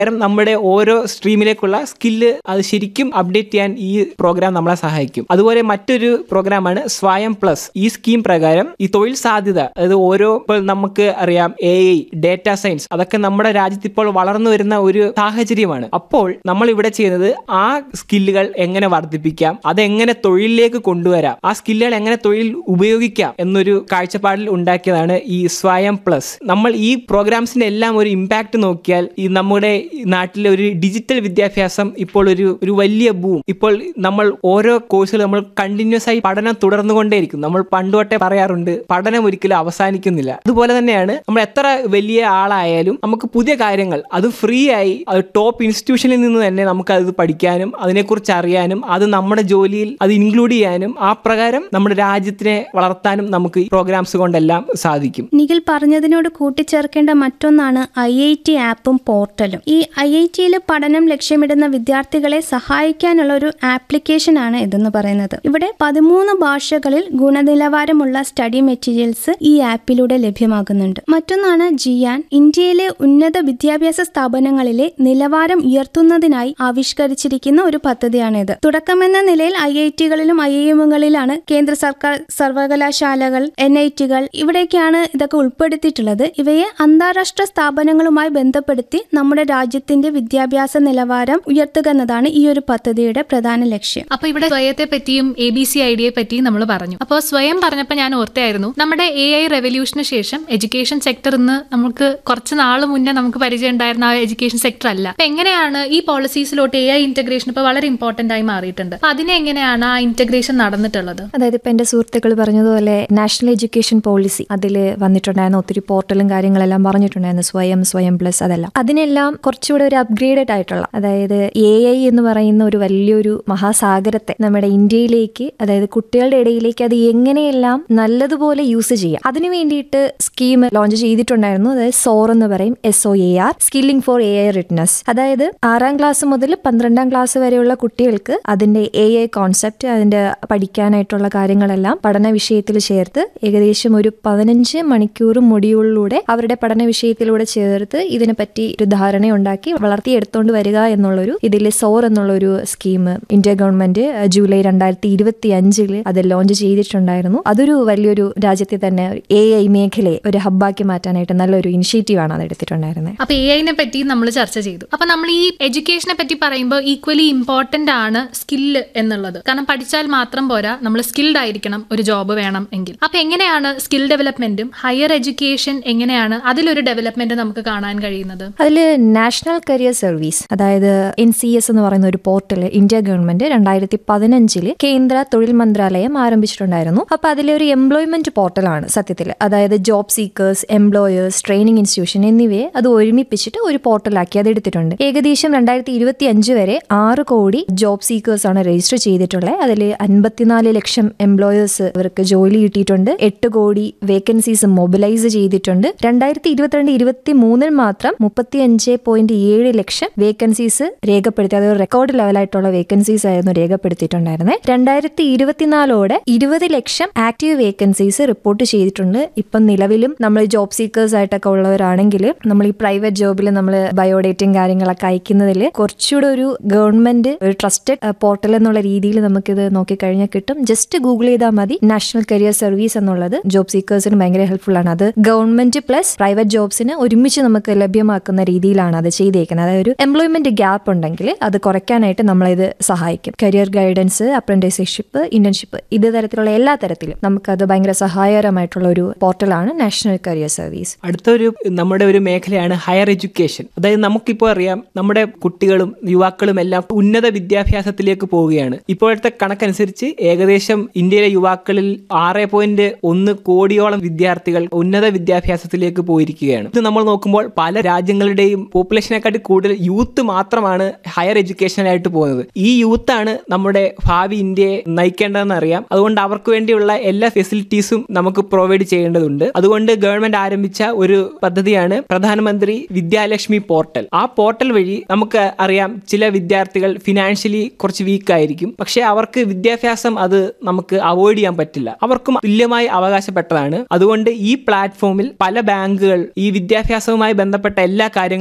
കാരണം നമ്മുടെ ഓരോ സ്ട്രീമിലേക്കുള്ള സ്കില്ല് അത് ശരിക്കും അപ്ഡേറ്റ് ചെയ്യാൻ ഈ പ്രോഗ്രാം നമ്മളെ സഹായിക്കും അതുപോലെ മറ്റൊരു പ്രോഗ്രാമാണ് സ്വയം പ്ലസ് ഈ സ്കീം പ്രകാരം ഈ തൊഴിൽ സാധ്യത അതായത് ഓരോ ഇപ്പോൾ നമുക്ക് അറിയാം എ ഐ ഡേറ്റ സയൻസ് അതൊക്കെ നമ്മുടെ രാജ്യത്ത് ഇപ്പോൾ വളർന്നു വരുന്ന ഒരു സാഹചര്യമാണ് അപ്പോൾ നമ്മൾ ഇവിടെ ചെയ്യുന്നത് ആ സ്കില്ലുകൾ എങ്ങനെ വർദ്ധിപ്പിക്കാം അതെങ്ങനെ തൊഴിലിലേക്ക് കൊണ്ടുവരാം ആ സ്കില്ലുകൾ എങ്ങനെ തൊഴിൽ ഉപയോഗിക്കാം എന്നൊരു കാഴ്ചപ്പാടിൽ ഉണ്ടാക്കിയതാണ് ഈ സ്വയം പ്ലസ് നമ്മൾ ഈ പ്രോഗ്രാംസിന്റെ എല്ലാം ഒരു ഇമ്പാക്ട് നോക്കിയാൽ ഈ നമ്മുടെ നാട്ടിലെ ഒരു ഡിജിറ്റൽ വിദ്യാഭ്യാസം ഇപ്പോൾ ഒരു ഒരു വലിയ ബൂം ഇപ്പോൾ നമ്മൾ ഓരോ കോഴ്സുകൾ നമ്മൾ കണ്ടിന്യൂസ് ആയി പഠനം തുടർന്നുകൊണ്ടേയിരിക്കും നമ്മൾ പണ്ട് തൊട്ടേ പറയാറുണ്ട് പഠനം ഒരിക്കലും അവസാനിക്കുന്നില്ല അതുപോലെ തന്നെയാണ് നമ്മൾ എത്ര വലിയ ആളായാലും നമുക്ക് പുതിയ കാര്യങ്ങൾ അത് ഫ്രീ ആയി അത് ടോപ്പ് ഇൻസ്റ്റിറ്റ്യൂഷനിൽ നിന്ന് തന്നെ നമുക്ക് അത് പഠിക്കാനും അതിനെക്കുറിച്ച് അറിയാനും അത് നമ്മുടെ ജോലിയിൽ അത് ഇൻക്ലൂഡ് ചെയ്യാനും ആ പ്രകാരം നമ്മുടെ രാജ്യത്തിനെ വളർത്താനും നമുക്ക് ഈ പ്രോഗ്രാംസ് കൊണ്ടെല്ലാം സാധിക്കും നിഖിൽ പറഞ്ഞതിനോട് കൂട്ടിച്ചേർക്കേണ്ട മറ്റൊന്നാണ് ഐ ഐ ടി ആപ്പും പോർട്ടലും ഈ ഐ ഐ ടിയിൽ പഠനം ലക്ഷ്യമിടുന്ന വിദ്യാർത്ഥികളെ സഹായിക്കാനുള്ള ഒരു ആപ്ലിക്കേഷൻ ആണ് ഇതെന്ന് പറയുന്നത് ഇവിടെ പതിമൂന്ന് ഭാഷകളിൽ ഗുണനിലവാരമുള്ള സ്റ്റഡി മെറ്റീരിയൽസ് ഈ ആപ്പിലൂടെ ലഭ്യമാകുന്നുണ്ട് മറ്റൊന്നാണ് ജിയാൻ ഇന്ത്യയിലെ ഉന്നത വിദ്യാഭ്യാസ സ്ഥാപനങ്ങളിലെ നിലവാരം ഉയർത്തുന്നതിനായി ആവിഷ്കരിച്ചിരിക്കുന്ന ഒരു പദ്ധതിയാണിത് തുടക്കമെന്ന നിലയിൽ ഐ ഐ ടികളിലും ഐ ഐ എമ്മുകളിലാണ് കേന്ദ്ര സർക്കാർ സർവകലാശാലകൾ എൻ ഐ ടികൾ ഇവിടേക്കാണ് ഇതൊക്കെ ഉൾപ്പെടുത്തിയിട്ടുള്ളത് ഇവയെ അന്താരാഷ്ട്ര സ്ഥാപനങ്ങളുമായി ബന്ധപ്പെടുത്തി നമ്മുടെ രാജ്യത്തിന്റെ വിദ്യാഭ്യാസ നിലവാരം ഉയർത്തുക എന്നതാണ് ഈ ഒരു പദ്ധതിയുടെ പ്രധാന ലക്ഷ്യം അപ്പൊ ഇവിടെ സ്വയത്തെ പറ്റിയും എ ബി സി ഐഡിയെ പറ്റിയും നമ്മൾ പറഞ്ഞു അപ്പോൾ സ്വയം പറഞ്ഞപ്പോൾ ഞാൻ ഓർത്തായിരുന്നു നമ്മുടെ എ ഐ റെവല്യൂഷന് ശേഷം എഡ്യൂക്കേഷൻ സെക്ടർ ഇന്ന് നമുക്ക് കുറച്ച് നാൾ മുന്നേ നമുക്ക് പരിചയം ഉണ്ടായിരുന്ന ആ എഡ്യൂക്കേഷൻ സെക്ടർ അല്ല അപ്പൊ എങ്ങനെയാണ് ഈ പോളിസീസിലോട്ട് എ ഐ ഇന്റഗ്രേഷൻ ഇപ്പൊ വളരെ ഇമ്പോർട്ടന്റ് ആയി മാറിയിട്ടുണ്ട് അപ്പൊ അതിനെ എങ്ങനെയാണ് ആ ഇന്റഗ്രേഷൻ നടന്നിട്ടുള്ളത് അതായത് ഇപ്പൊ എന്റെ സുഹൃത്തുക്കൾ പറഞ്ഞതുപോലെ നാഷണൽ എഡ്യൂക്കേഷൻ പോളിസി അതിൽ വന്നിട്ടുണ്ടായിരുന്ന ഒത്തിരി പോർട്ടലും കാര്യങ്ങളെല്ലാം പറഞ്ഞിട്ടുണ്ടായിരുന്നു സ്വയം സ്വയം പ്ലസ് അതെല്ലാം അതിനെല്ലാം കുറച്ചുകൂടെ ഒരു അപ്ഗ്രേഡഡ് ആയിട്ടുള്ള അതായത് എ ഐ എന്ന് പറയുന്ന ഒരു വലിയൊരു മഹാസാഗരത്തെ നമ്മുടെ ഇന്ത്യയിലേക്ക് അതായത് കുട്ടികളുടെ ഇടയിലേക്ക് അത് എങ്ങനെയെല്ലാം നല്ലതുപോലെ യൂസ് ചെയ്യാം അതിനു വേണ്ടിയിട്ട് സ്കീം ലോഞ്ച് ചെയ്തിട്ടുണ്ടായിരുന്നു അതായത് സോർ എന്ന് പറയും S O A R skilling for A I readiness അതായത് ആറാം ക്ലാസ് മുതൽ പന്ത്രണ്ടാം ക്ലാസ് വരെയുള്ള കുട്ടികൾക്ക് അതിന്റെ എ ഐ കോൺസെപ്റ്റ് അതിന്റെ പഠിക്കാനായിട്ടുള്ള കാര്യങ്ങളെല്ലാം പഠന വിഷയത്തിൽ ചേർത്ത് ഏകദേശം ഒരു പതിനഞ്ച് മണിക്കൂർ മൊഡ്യൂളിലൂടെ അവരുടെ പഠന വിഷയത്തിലൂടെ ചേർത്ത് ഇതിനെപ്പറ്റി ഒരു ധാരണ ഉണ്ടാക്കി വളർത്തിയെടുത്തോണ്ട് വരിക എന്നുള്ളൊരു ഇതിൽ സോർ എന്നുള്ളൊരു സ്കീം ഇന്ത്യ ഗവൺമെന്റ് ജൂലൈ രണ്ടായിരത്തി ഇരുപത്തി അഞ്ചില് അത് ലോഞ്ച് ചെയ്തിട്ടുണ്ടായിരുന്നു അതൊരു വലിയൊരു രാജ്യത്തെ തന്നെ എ ഐ മേഖലയെ ഒരു ഹബ്ബാക്കി മാറ്റാനായിട്ട് നല്ലൊരു ഇനിഷ്യേറ്റീവ് ആണ് അത് എടുത്തിട്ടുണ്ടായിരുന്നത് അപ്പൊ എ ഐനെ പറ്റി നമ്മൾ ചർച്ച ചെയ്തു അപ്പൊ നമ്മൾ ഈ എഡ്യൂക്കേഷനെ പറ്റി പറയുമ്പോൾ ഈക്വലി ഇമ്പോർട്ടന്റ് ആണ് സ്കില്ല് എന്നുള്ളത് കാരണം പഠിച്ചാൽ മാത്രം പോരാ നമ്മൾ സ്കിൽഡ് ആയിരിക്കണം ഒരു ജോബ് വേണം എങ്കിൽ അപ്പൊ എങ്ങനെയാണ് സ്കിൽ ഡെവലപ്മെന്റും ഹയർ എഡ്യൂക്കേഷൻ എങ്ങനെയാണ് അതിലൊരു ഡെവലപ്മെന്റ് നമുക്ക് കാണാൻ കഴിയുന്നത് അതിൽ നാഷണൽ കരിയർ സർവീസ് അതായത് എൻ സി എസ് എന്ന് പറയുന്ന ഒരു പോർട്ടൽ ഇന്ത്യ ഗവൺമെന്റ് രണ്ടായിരത്തി പതിനഞ്ചില് കേന്ദ്ര തൊഴിൽ മന്ത്രാലയം ആരംഭിച്ചിട്ടുണ്ടായിരുന്നു അപ്പൊ അതിലെ ഒരു എംപ്ലോയ്മെന്റ് പോർട്ടലാണ് സത്യത്തിൽ അതായത് job seekers employers training institution എന്നിവയെ അത് ഒരുമിപ്പിച്ചിട്ട് ഒരു പോർട്ടലാക്കി അത് എടുത്തിട്ടുണ്ട് ഏകദേശം രണ്ടായിരത്തി ഇരുപത്തി അഞ്ച് വരെ ആറ് കോടി ജോബ് സീക്കേഴ്സ് ആണ് രജിസ്റ്റർ ചെയ്തിട്ടുള്ളത് അതിൽ അൻപത്തിനാല് ലക്ഷം എംപ്ലോയേഴ്സ് ഇവർക്ക് ജോലി കിട്ടിയിട്ടുണ്ട് എട്ട് കോടി വേക്കൻസീസ് മൊബിലൈസ് ചെയ്തിട്ടുണ്ട് രണ്ടായിരത്തി ഇരുപത്തിരണ്ട് ഇരുപത്തി മൂന്നിൽ മാത്രം മുപ്പത്തി അഞ്ച് പോയിന്റ് ഏഴ് ലക്ഷം വേക്കൻസീസ് രേഖപ്പെടുത്തി അതൊരു റെക്കോർഡ് ലെവലായിട്ടുള്ള വേക്കൻസീസ് ആയിരുന്നു രേഖപ്പെടുത്തിയിട്ടുണ്ടായിരുന്നത് രണ്ടായിരത്തി ഇരുപത്തിനാലോടെ ഇരുപത് ലക്ഷം ആക്റ്റീവ് വേക്കൻസീസ് റിപ്പോർട്ട് ചെയ്തിട്ടുണ്ട് ഇപ്പം നിലവിലും നമ്മൾ ജോബ് സീക്കേഴ്സ് ആയിട്ടൊക്കെ ഉള്ളവരാണെങ്കിൽ നമ്മൾ ഈ പ്രൈവറ്റ് ജോബിൽ നമ്മൾ ബയോഡേറ്റയും കാര്യങ്ങളൊക്കെ അയക്കുന്നതിൽ കുറച്ചുകൂടെ ഒരു ഗവൺമെന്റ് ഒരു ട്രസ്റ്റഡ് പോർട്ടൽ എന്നുള്ള രീതിയിൽ നമുക്കിത് നോക്കിക്കഴിഞ്ഞാൽ കിട്ടും ജസ്റ്റ് ഗൂഗിൾ ചെയ്താൽ മതി നാഷണൽ കരിയർ സർവീസ് എന്നുള്ളത് ജോബ് സീക്കേഴ്സിന് ഭയങ്കര ഹെൽപ്ഫുൾ ആണ് അത് ഗവൺമെന്റ് പ്ലസ് പ്രൈവറ്റ് ജോബ്സിന് ഒരുമിച്ച് നമുക്ക് ലഭ്യമാക്കുന്ന രീതിയിലാണ് അത് ചെയ്തേക്കുന്നത് അതായത് ഒരു എംപ്ലോയ്മെന്റ് ഗ്യാപ്പ് ഉണ്ടെങ്കിൽ അത് കുറയ്ക്കാനായിട്ട് നമ്മളിത് സഹായിക്കും കരിയർ ഗൈഡൻസ് അപ്രന്റീസ്ഷിപ്പ് ഇന്റേൺഷിപ്പ് ഇത് തരത്തിലുള്ള എല്ലാ തരത്തിലും നമുക്കത് ഭയങ്കര സഹായകരമായിട്ടുള്ള ഒരു പോർട്ടലാണ് നാഷണൽ കരിയർ സർവീസ് അടുത്തൊരു നമ്മുടെ ഒരു മേഖലയാണ് ഹയർ എഡ്യൂക്കേഷൻ അതായത് നമുക്കിപ്പോൾ അറിയാം നമ്മുടെ കുട്ടികളും യുവാക്കളും എല്ലാം ഉന്നത വിദ്യാഭ്യാസത്തിലേക്ക് പോവുകയാണ് ഇപ്പോഴത്തെ കണക്കനുസരിച്ച് ഏകദേശം ഇന്ത്യയിലെ യുവാക്കളിൽ ആറ് പോയിന്റ് ഒന്ന് കോടിയോളം വിദ്യാർത്ഥികൾ ഉന്നത വിദ്യാഭ്യാസത്തിലേക്ക് പോയിരിക്കുകയാണ് ഇത് നമ്മൾ നോക്കുമ്പോൾ പല രാജ്യങ്ങളുടെയും പോപ്പുലേഷനെക്കാട്ടി കൂടുതൽ യൂത്ത് മാത്രമാണ് ഹയർ എഡ്യൂക്കേഷനായിട്ട് പോകുന്നത് ഈ യൂത്താണ് നമ്മുടെ ഭാവി ഇന്ത്യയെ നയിക്കേണ്ടതെന്ന് അറിയാം അതുകൊണ്ട് അവർക്ക് വേണ്ടിയുള്ള എല്ലാ ഫെസിലിറ്റീസും നമുക്ക് പ്രൊവൈഡ് ചെയ്യേണ്ടതുണ്ട് അതുകൊണ്ട് ഗവൺമെന്റ് ആരംഭിച്ച ഒരു പദ്ധതിയാണ് പ്രധാനമന്ത്രി വിദ്യാലക്ഷ്മി പോർട്ടൽ ആ പോർട്ടൽ വഴി നമുക്ക് അറിയാം ചില വിദ്യാർത്ഥികൾ ഫിനാൻഷ്യലി കുറച്ച് വീക്ക് ആയിരിക്കും പക്ഷെ അവർക്ക് വിദ്യാഭ്യാസം അത് നമുക്ക് അവോയ്ഡ് ചെയ്യാൻ പറ്റില്ല അവർക്കും തുല്യമായി അവകാശപ്പെട്ടതാണ് അതുകൊണ്ട് ഈ പ്ലാറ്റ്ഫോമിൽ പല ബാങ്കുകൾ ഈ വിദ്യാഭ്യാസവുമായി ബന്ധപ്പെട്ട എല്ലാ കാര്യങ്ങളും അത്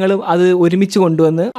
ഒരുമിച്ച് കൊണ്ടുവന്ന്